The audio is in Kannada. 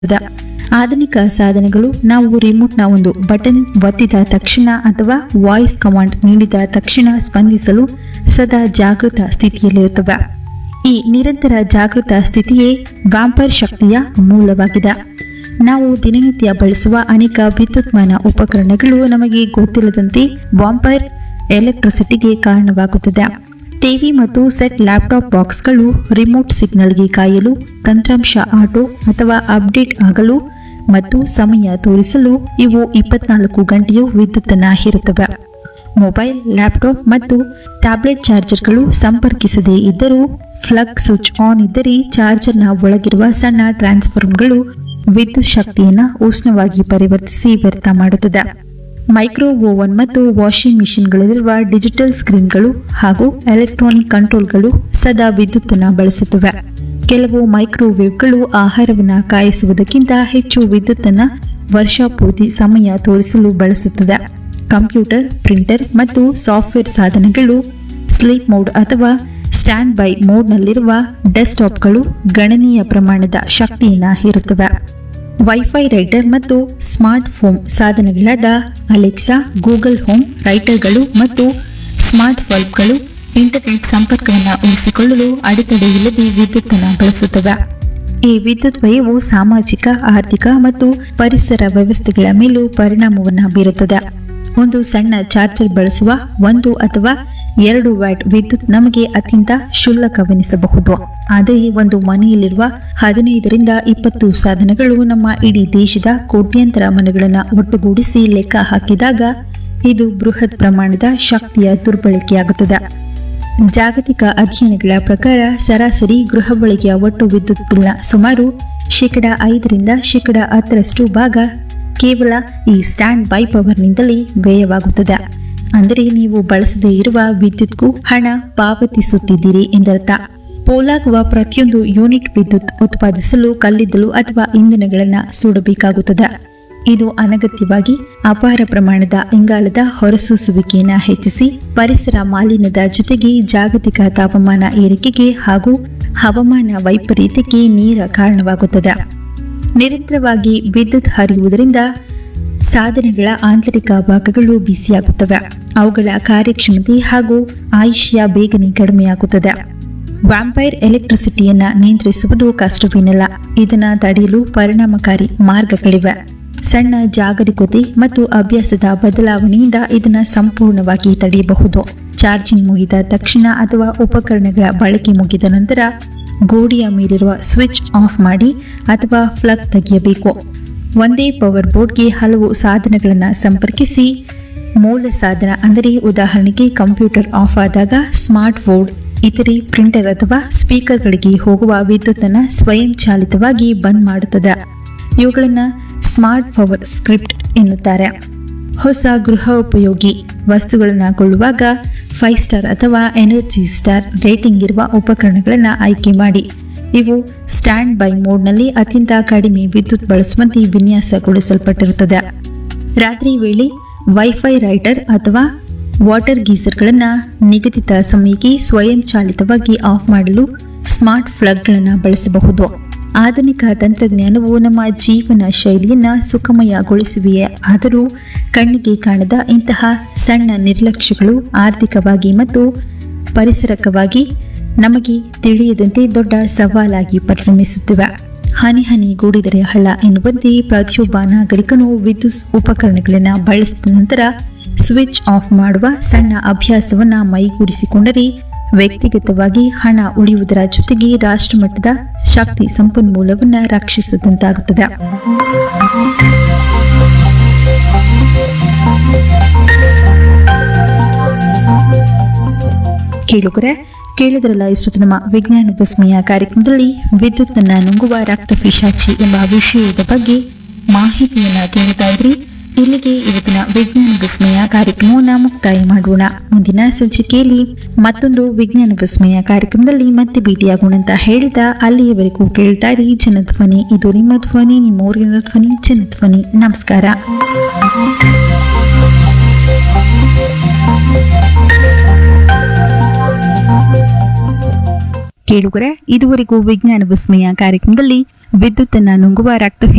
ಆಧುನಿಕ ಸಾಧನಗಳು ನಾವು ರಿಮೋಟ್ನ ಒಂದು ಬಟನ್ ಒತ್ತಿದ ತಕ್ಷಣ ಅಥವಾ ವಾಯ್ಸ್ ಕಮಾಂಡ್ ನೀಡಿದ ತಕ್ಷಣ ಸ್ಪಂದಿಸಲು ಸದಾ ಜಾಗೃತ ಸ್ಥಿತಿಯಲ್ಲಿರುತ್ತವೆ ಈ ನಿರಂತರ ಜಾಗೃತ ಸ್ಥಿತಿಯೇ ವ್ಯಾಂಪರ್ ಶಕ್ತಿಯ ಮೂಲವಾಗಿದೆ ನಾವು ದಿನನಿತ್ಯ ಬಳಸುವ ಅನೇಕ ವಿದ್ಯುನ್ಮಾನ ಉಪಕರಣಗಳು ನಮಗೆ ಗೊತ್ತಿಲ್ಲದಂತೆ ವಾಂಪೈರ್ ಎಲೆಕ್ಟ್ರಿಸಿಟಿಗೆ ಕಾರಣವಾಗುತ್ತದೆ ಟಿವಿ ಮತ್ತು ಸೆಟ್ ಲ್ಯಾಪ್ಟಾಪ್ ಬಾಕ್ಸ್ಗಳು ರಿಮೋಟ್ ಸಿಗ್ನಲ್ಗೆ ಕಾಯಲು ತಂತ್ರಾಂಶ ಆಟೋ ಅಥವಾ ಅಪ್ಡೇಟ್ ಆಗಲು ಮತ್ತು ಸಮಯ ತೋರಿಸಲು ಇವು ಇಪ್ಪತ್ನಾಲ್ಕು ಗಂಟೆಯೂ ವಿದ್ಯುತ್ತನ್ನು ಹೀರುತ್ತವೆ ಮೊಬೈಲ್ ಲ್ಯಾಪ್ಟಾಪ್ ಮತ್ತು ಟ್ಯಾಬ್ಲೆಟ್ ಚಾರ್ಜರ್ಗಳು ಸಂಪರ್ಕಿಸದೇ ಇದ್ದರೂ ಫ್ಲಗ್ ಸ್ವಿಚ್ ಆನ್ ಇದ್ದರೆ ಚಾರ್ಜರ್ನ ಒಳಗಿರುವ ಸಣ್ಣ ಟ್ರಾನ್ಸ್ಫಾರ್ಮರ್ಗಳು ವಿದ್ಯುತ್ ಶಕ್ತಿಯನ್ನು ಉಷ್ಣವಾಗಿ ಪರಿವರ್ತಿಸಿ ವ್ಯರ್ಥ ಮಾಡುತ್ತದೆ ಮೈಕ್ರೋ ಓವನ್ ಮತ್ತು ವಾಷಿಂಗ್ ಮಿಷಿನ್ಗಳಲ್ಲಿರುವ ಡಿಜಿಟಲ್ ಸ್ಕ್ರೀನ್ಗಳು ಹಾಗೂ ಎಲೆಕ್ಟ್ರಾನಿಕ್ ಕಂಟ್ರೋಲ್ಗಳು ಸದಾ ವಿದ್ಯುತ್ತನ್ನು ಬಳಸುತ್ತವೆ ಕೆಲವು ಮೈಕ್ರೋವೇವ್ಗಳು ಆಹಾರವನ್ನು ಕಾಯಿಸುವುದಕ್ಕಿಂತ ಹೆಚ್ಚು ವಿದ್ಯುತ್ತನ್ನು ವರ್ಷಪೂರ್ತಿ ಸಮಯ ತೋರಿಸಲು ಬಳಸುತ್ತದೆ ಕಂಪ್ಯೂಟರ್ ಪ್ರಿಂಟರ್ ಮತ್ತು ಸಾಫ್ಟ್ವೇರ್ ಸಾಧನಗಳು ಸ್ಲೀಪ್ ಮೋಡ್ ಅಥವಾ ಸ್ಟ್ಯಾಂಡ್ ಬೈ ಮೋಡ್ನಲ್ಲಿರುವ ಡೆಸ್ಕ್ಟಾಪ್ಗಳು ಗಣನೀಯ ಪ್ರಮಾಣದ ಶಕ್ತಿಯನ್ನು ಹೀರುತ್ತವೆ ವೈಫೈ ರೈಟರ್ ಮತ್ತು ಸ್ಮಾರ್ಟ್ ಫೋನ್ ಸಾಧನಗಳಾದ ಅಲೆಕ್ಸಾ ಗೂಗಲ್ ಹೋಮ್ ರೈಟರ್ಗಳು ಮತ್ತು ಸ್ಮಾರ್ಟ್ ಬಲ್ಬ್ಗಳು ಇಂಟರ್ನೆಟ್ ಸಂಪರ್ಕವನ್ನು ಉಳಿಸಿಕೊಳ್ಳಲು ಅಡೆತಡೆ ಇಲ್ಲದೆ ವಿದ್ಯುತ್ತನ್ನು ಬಳಸುತ್ತವೆ ಈ ವಿದ್ಯುತ್ ವ್ಯಯವು ಸಾಮಾಜಿಕ ಆರ್ಥಿಕ ಮತ್ತು ಪರಿಸರ ವ್ಯವಸ್ಥೆಗಳ ಮೇಲೂ ಪರಿಣಾಮವನ್ನು ಬೀರುತ್ತದೆ ಒಂದು ಸಣ್ಣ ಚಾರ್ಜರ್ ಬಳಸುವ ಒಂದು ಅಥವಾ ಎರಡು ವ್ಯಾಟ್ ವಿದ್ಯುತ್ ನಮಗೆ ಅತ್ಯಂತ ಶುಲ್ಕವೆನಿಸಬಹುದು ಆದರೆ ಒಂದು ಮನೆಯಲ್ಲಿರುವ ಹದಿನೈದರಿಂದ ಇಪ್ಪತ್ತು ಸಾಧನಗಳು ನಮ್ಮ ಇಡೀ ದೇಶದ ಕೋಟ್ಯಾಂತರ ಮನೆಗಳನ್ನು ಒಟ್ಟುಗೂಡಿಸಿ ಲೆಕ್ಕ ಹಾಕಿದಾಗ ಇದು ಬೃಹತ್ ಪ್ರಮಾಣದ ಶಕ್ತಿಯ ದುರ್ಬಳಕೆಯಾಗುತ್ತದೆ ಜಾಗತಿಕ ಅಧ್ಯಯನಗಳ ಪ್ರಕಾರ ಸರಾಸರಿ ಗೃಹ ಬಳಕೆಯ ಒಟ್ಟು ವಿದ್ಯುತ್ ಬಿಲ್ನ ಸುಮಾರು ಶೇಕಡ ಐದರಿಂದ ಶೇಕಡ ಹತ್ತರಷ್ಟು ಭಾಗ ಕೇವಲ ಈ ಸ್ಟ್ಯಾಂಡ್ ಬೈ ಪವರ್ನಿಂದಲೇ ವ್ಯಯವಾಗುತ್ತದೆ ಅಂದರೆ ನೀವು ಬಳಸದೇ ಇರುವ ವಿದ್ಯುತ್ಗೂ ಹಣ ಪಾವತಿಸುತ್ತಿದ್ದೀರಿ ಎಂದರ್ಥ ಪೋಲಾಗುವ ಪ್ರತಿಯೊಂದು ಯೂನಿಟ್ ವಿದ್ಯುತ್ ಉತ್ಪಾದಿಸಲು ಕಲ್ಲಿದ್ದಲು ಅಥವಾ ಇಂಧನಗಳನ್ನು ಸುಡಬೇಕಾಗುತ್ತದೆ ಇದು ಅನಗತ್ಯವಾಗಿ ಅಪಾರ ಪ್ರಮಾಣದ ಇಂಗಾಲದ ಹೊರಸೂಸುವಿಕೆಯನ್ನು ಹೆಚ್ಚಿಸಿ ಪರಿಸರ ಮಾಲಿನ್ಯದ ಜೊತೆಗೆ ಜಾಗತಿಕ ತಾಪಮಾನ ಏರಿಕೆಗೆ ಹಾಗೂ ಹವಾಮಾನ ವೈಪರೀತ್ಯಕ್ಕೆ ನೇರ ಕಾರಣವಾಗುತ್ತದೆ ನಿರಂತರವಾಗಿ ವಿದ್ಯುತ್ ಹರಿಯುವುದರಿಂದ ಸಾಧನಗಳ ಆಂತರಿಕ ಭಾಗಗಳು ಬಿಸಿಯಾಗುತ್ತವೆ ಅವುಗಳ ಕಾರ್ಯಕ್ಷಮತೆ ಹಾಗೂ ಆಯುಷ್ಯ ಬೇಗನೆ ಕಡಿಮೆಯಾಗುತ್ತದೆ ವ್ಯಾಂಪೈರ್ ಎಲೆಕ್ಟ್ರಿಸಿಟಿಯನ್ನ ನಿಯಂತ್ರಿಸುವುದು ಕಷ್ಟವೇನಲ್ಲ ಇದನ್ನ ತಡೆಯಲು ಪರಿಣಾಮಕಾರಿ ಮಾರ್ಗಗಳಿವೆ ಸಣ್ಣ ಜಾಗರೂಕತೆ ಮತ್ತು ಅಭ್ಯಾಸದ ಬದಲಾವಣೆಯಿಂದ ಇದನ್ನ ಸಂಪೂರ್ಣವಾಗಿ ತಡೆಯಬಹುದು ಚಾರ್ಜಿಂಗ್ ಮುಗಿದ ತಕ್ಷಣ ಅಥವಾ ಉಪಕರಣಗಳ ಬಳಕೆ ಮುಗಿದ ನಂತರ ಗೋಡೆಯ ಮೇಲಿರುವ ಸ್ವಿಚ್ ಆಫ್ ಮಾಡಿ ಅಥವಾ ಫ್ಲಗ್ ತೆಗೆಯಬೇಕು ಒಂದೇ ಪವರ್ ಬೋರ್ಡ್ಗೆ ಹಲವು ಸಾಧನಗಳನ್ನು ಸಂಪರ್ಕಿಸಿ ಮೂಲ ಸಾಧನ ಅಂದರೆ ಉದಾಹರಣೆಗೆ ಕಂಪ್ಯೂಟರ್ ಆಫ್ ಆದಾಗ ಸ್ಮಾರ್ಟ್ ಬೋರ್ಡ್ ಇತರೆ ಪ್ರಿಂಟರ್ ಅಥವಾ ಸ್ಪೀಕರ್ಗಳಿಗೆ ಹೋಗುವ ವಿದ್ಯುತ್ತನ್ನು ಸ್ವಯಂಚಾಲಿತವಾಗಿ ಬಂದ್ ಮಾಡುತ್ತದೆ ಇವುಗಳನ್ನು ಸ್ಮಾರ್ಟ್ ಪವರ್ ಸ್ಕ್ರಿಪ್ಟ್ ಎನ್ನುತ್ತಾರೆ ಹೊಸ ಗೃಹ ಉಪಯೋಗಿ ವಿಗಳನ್ನು ಕೊಳ್ಳುವಾಗ ಫೈವ್ ಸ್ಟಾರ್ ಅಥವಾ ಎನರ್ಜಿ ಸ್ಟಾರ್ ರೇಟಿಂಗ್ ಇರುವ ಉಪಕರಣಗಳನ್ನು ಆಯ್ಕೆ ಮಾಡಿ ಇವು ಸ್ಟ್ಯಾಂಡ್ ಬೈ ಮೋಡ್ನಲ್ಲಿ ಅತ್ಯಂತ ಕಡಿಮೆ ವಿದ್ಯುತ್ ಬಳಸುವಂತೆ ವಿನ್ಯಾಸಗೊಳಿಸಲ್ಪಟ್ಟಿರುತ್ತದೆ ರಾತ್ರಿ ವೇಳೆ ವೈಫೈ ರೈಟರ್ ಅಥವಾ ವಾಟರ್ ಗೀಸರ್ಗಳನ್ನು ನಿಗದಿತ ಸಮಯಕ್ಕೆ ಸ್ವಯಂಚಾಲಿತವಾಗಿ ಆಫ್ ಮಾಡಲು ಸ್ಮಾರ್ಟ್ ಫ್ಲಗ್ಗಳನ್ನು ಬಳಸಬಹುದು ಆಧುನಿಕ ತಂತ್ರಜ್ಞಾನವು ನಮ್ಮ ಜೀವನ ಶೈಲಿಯನ್ನು ಸುಖಮಯಗೊಳಿಸಿವೆಯೇ ಆದರೂ ಕಣ್ಣಿಗೆ ಕಾಣದ ಇಂತಹ ಸಣ್ಣ ನಿರ್ಲಕ್ಷ್ಯಗಳು ಆರ್ಥಿಕವಾಗಿ ಮತ್ತು ಪರಿಸರಕವಾಗಿ ನಮಗೆ ತಿಳಿಯದಂತೆ ದೊಡ್ಡ ಸವಾಲಾಗಿ ಪರಿಣಮಿಸುತ್ತಿವೆ ಹನಿ ಹನಿ ಗೂಡಿದರೆ ಹಳ್ಳ ಎನ್ನುವಂತೆ ಪ್ರತಿಯೊಬ್ಬ ನಾಗರಿಕನು ವಿದ್ಯುತ್ ಉಪಕರಣಗಳನ್ನು ಬಳಸಿದ ನಂತರ ಸ್ವಿಚ್ ಆಫ್ ಮಾಡುವ ಸಣ್ಣ ಅಭ್ಯಾಸವನ್ನು ಮೈಗೂಡಿಸಿಕೊಂಡರೆ ವ್ಯಕ್ತಿಗತವಾಗಿ ಹಣ ಉಳಿಯುವುದರ ಜೊತೆಗೆ ರಾಷ್ಟ್ರಮಟ್ಟದ ಶಕ್ತಿ ಸಂಪನ್ಮೂಲವನ್ನು ರಕ್ಷಿಸಿದಂತಾಗುತ್ತದೆ ಕೇಳುಗರೆ ಕೇಳಿದ್ರಲ್ಲ ಇಷ್ಟು ನಮ್ಮ ವಿಜ್ಞಾನ ವಿಸ್ಮಯ ಕಾರ್ಯಕ್ರಮದಲ್ಲಿ ವಿದ್ಯುತ್ತನ್ನ ನುಂಗುವ ರಕ್ತ ಪಿಶಾಚಿ ಎಂಬ ವಿಷಯದ ಬಗ್ಗೆ ಮಾಹಿತಿಯನ್ನ ಕೇಳ್ತಾ ಇದ್ರಿ ಇಲ್ಲಿಗೆ ಇವತ್ತಿನ ವಿಜ್ಞಾನ ವಿಸ್ಮಯ ಕಾರ್ಯಕ್ರಮವನ್ನ ಮುಕ್ತಾಯ ಮಾಡೋಣ ಮುಂದಿನ ಸಂಚಿಕೆಯಲ್ಲಿ ಮತ್ತೊಂದು ವಿಜ್ಞಾನ ವಿಸ್ಮಯ ಕಾರ್ಯಕ್ರಮದಲ್ಲಿ ಮತ್ತೆ ಭೇಟಿಯಾಗೋಣ ಅಂತ ಹೇಳ್ತಾ ಅಲ್ಲಿಯವರೆಗೂ ಕೇಳ್ತಾ ಇರಿ ಜನಧ್ವನಿ ಇದು ನಿಮ್ಮ ಧ್ವನಿ ನಿಮ್ಮ ಊರಿನ ಧ್ವನಿ ಜನಧ್ವನಿ ನಮಸ್ಕಾರ ಕೇಳುಗರೆ ಇದುವರೆಗೂ ವಿಜ್ಞಾನ ವಿಸ್ಮಯ ಕಾರ್ಯಕ್ರಮದಲ್ಲಿ ವಿದ್ಯುತ್ತನ್ನು ನುಂಗುವ ರಕ್ತ